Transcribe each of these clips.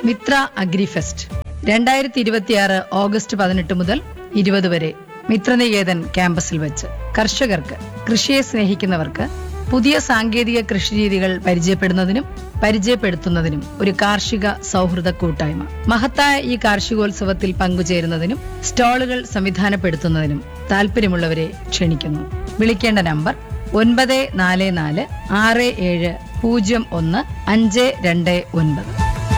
Mitra agrifest രണ്ടായിരത്തി ഇരുപത്തിയാറ് August പതിനെട്ട് മുതൽ ഇരുപത് വരെ മിത്രനികേതൻ ക്യാമ്പസിൽ വെച്ച് കർഷകർക്ക് കൃഷിയെ സ്നേഹിക്കുന്നവർക്ക് പുതിയ സാങ്കേതിക കൃഷിരീതികൾ പരിചയപ്പെടുന്നതിനും പരിചയപ്പെടുത്തുന്നതിനും ഒരു കാർഷിക സൗഹൃദ കൂട്ടായ്മ മഹത്തായ ഈ കാർഷികോത്സവത്തിൽ പങ്കുചേരുന്നതിനും സ്റ്റാളുകൾ സംവിധാനപ്പെടുത്തുന്നതിനും താല്പര്യമുള്ളവരെ ക്ഷണിക്കുന്നു വിളിക്കേണ്ട നമ്പർ ഒൻപത് നാല് നാല് ആറ് ഏഴ് പൂജ്യം ഒന്ന് അഞ്ച് രണ്ട് ഒൻപത്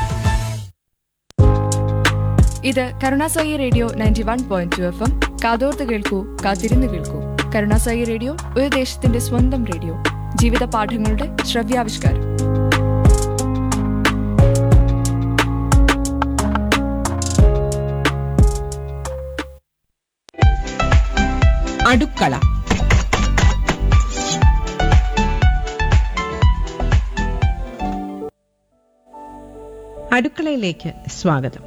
ഇത് Karunasai radio ninety one point two F M കാതോർത്ത് കേൾക്കൂ കാത്തിരുന്ന് കേൾക്കൂ കരുണാസായി റേഡിയോ ഒരു ദേശത്തിന്റെ സ്വന്തം റേഡിയോ ജീവിത പാഠങ്ങളുടെ ശ്രവ്യാവിഷ്കാരം അടുക്കള അടുക്കളയിലേക്ക് സ്വാഗതം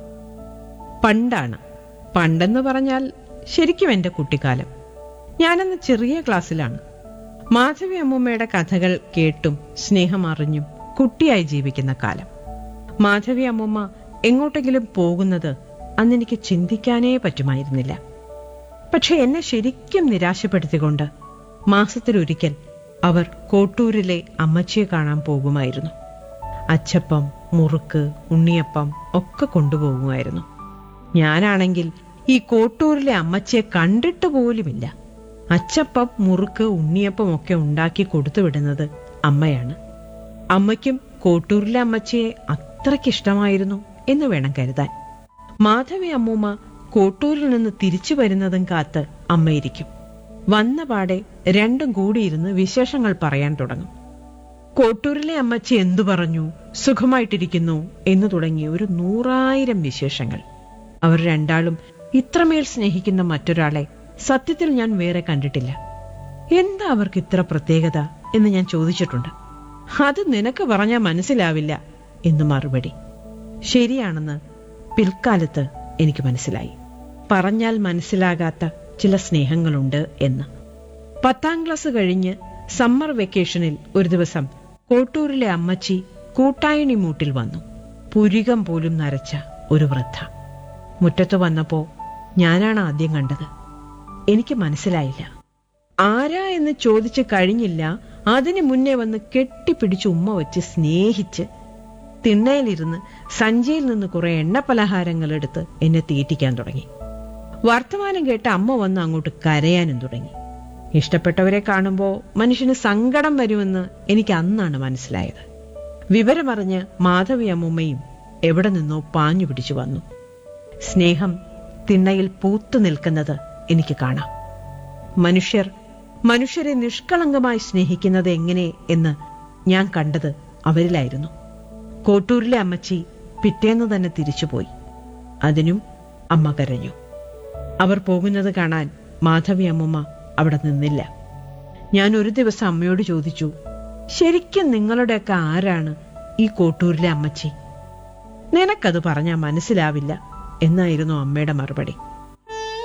പണ്ടാണ് പണ്ടെന്ന് പറഞ്ഞാൽ ശരിക്കും എൻ്റെ കുട്ടിക്കാലം ഞാനന്ന് ചെറിയ ക്ലാസ്സിലാണ് മാധവി അമ്മൂമ്മയുടെ കഥകൾ കേട്ടും സ്നേഹം അറിഞ്ഞും കുട്ടിയായി ജീവിക്കുന്ന കാലം മാധവി അമ്മൂമ്മ എങ്ങോട്ടെങ്കിലും പോകുന്നത് അന്നെനിക്ക് ചിന്തിക്കാനേ പറ്റുമായിരുന്നില്ല പക്ഷെ എന്നെ ശരിക്കും നിരാശപ്പെടുത്തിക്കൊണ്ട് മാസത്തിലൊരിക്കൽ അവർ കോട്ടൂരിലെ അമ്മച്ചിയെ കാണാൻ പോകുമായിരുന്നു അച്ചപ്പം മുറുക്ക് ഉണ്ണിയപ്പം ഒക്കെ കൊണ്ടുപോകുമായിരുന്നു ഞാനാണെങ്കിൽ ഈ കോട്ടൂരിലെ അമ്മച്ചിയെ കണ്ടിട്ട് പോലുമില്ല അച്ചപ്പം മുറുക്ക് ഉണ്ണിയപ്പം ഒക്കെ ഉണ്ടാക്കി കൊടുത്തു വിടുന്നത് അമ്മയാണ് അമ്മയ്ക്കും കോട്ടൂരിലെ അമ്മച്ചിയെ അത്രയ്ക്കിഷ്ടമായിരുന്നു എന്ന് വേണം കരുതാൻ മാധവി അമ്മൂമ്മ കോട്ടൂരിൽ നിന്ന് തിരിച്ചു വരുന്നതും കാത്ത് അമ്മയിരിക്കും വന്ന പാടെ രണ്ടും കൂടിയിരുന്ന് വിശേഷങ്ങൾ പറയാൻ തുടങ്ങും കോട്ടൂരിലെ അമ്മച്ചി എന്തു പറഞ്ഞു സുഖമായിട്ടിരിക്കുന്നു എന്ന് തുടങ്ങി ഒരു നൂറായിരം വിശേഷങ്ങൾ അവർ രണ്ടാളും ഇത്രമേൽ സ്നേഹിക്കുന്ന മറ്റൊരാളെ സത്യത്തിൽ ഞാൻ വേറെ കണ്ടിട്ടില്ല എന്താ അവർക്ക് ഇത്ര പ്രത്യേകത എന്ന് ഞാൻ ചോദിച്ചിട്ടുണ്ട് അത് നിനക്ക് പറഞ്ഞാൽ മനസ്സിലാവില്ല എന്ന് മറുപടി ശരിയാണെന്ന് പിൽക്കാലത്ത് എനിക്ക് മനസ്സിലായി പറഞ്ഞാൽ മനസ്സിലാകാത്ത ചില സ്നേഹങ്ങളുണ്ട് എന്ന് പത്താം ക്ലാസ് കഴിഞ്ഞ് സമ്മർ വെക്കേഷനിൽ ഒരു ദിവസം കോട്ടൂരിലെ അമ്മച്ചി കൂട്ടായണി മൂട്ടിൽ വന്നു പുരികം പോലും നരച്ച ഒരു വൃദ്ധ മുറ്റത്ത് വന്നപ്പോ ഞാനാണ് ആദ്യം കണ്ടത് എനിക്ക് മനസ്സിലായില്ല ആരാ എന്ന് ചോദിച്ചു കഴിഞ്ഞില്ല അതിനു മുന്നേ വന്ന് കെട്ടിപ്പിടിച്ച് ഉമ്മ വെച്ച് സ്നേഹിച്ച് തിണ്ണയിലിരുന്ന് സഞ്ചിയിൽ നിന്ന് കുറെ എണ്ണപ്പലഹാരങ്ങൾ എടുത്ത് എന്നെ തീറ്റിക്കാൻ തുടങ്ങി വർത്തമാനം കേട്ട് അമ്മ വന്ന് അങ്ങോട്ട് കരയാനും തുടങ്ങി ഇഷ്ടപ്പെട്ടവരെ കാണുമ്പോൾ മനുഷ്യന് സങ്കടം വരുമെന്ന് എനിക്ക് അന്നാണ് മനസ്സിലായത് വിവരമറിഞ്ഞ് മാധവി അമ്മൂമ്മയും എവിടെ നിന്നോ പാഞ്ഞു പിടിച്ചു വന്നു സ്നേഹം തിണ്ണയിൽ പൂത്തു നിൽക്കുന്നത് എനിക്ക് കാണാം മനുഷ്യർ മനുഷ്യരെ നിഷ്കളങ്കമായി സ്നേഹിക്കുന്നത് എങ്ങനെ എന്ന് ഞാൻ കണ്ടത് അവരിലായിരുന്നു കോട്ടൂരിലെ അമ്മച്ചി പിറ്റേന്ന് തന്നെ തിരിച്ചുപോയി അതിനും അമ്മ കരഞ്ഞു അവർ പോകുന്നത് കാണാൻ മാധവി അമ്മൂമ്മ അവിടെ നിന്നില്ല ഞാൻ ഒരു ദിവസം അമ്മയോട് ചോദിച്ചു ശരിക്കും നിങ്ങളുടെയൊക്കെ ആരാണ് ഈ കോട്ടൂരിലെ അമ്മച്ചി നിനക്കത് പറഞ്ഞാൽ മനസ്സിലാവില്ല എന്നായിരുന്നു അമ്മയുടെ മറുപടി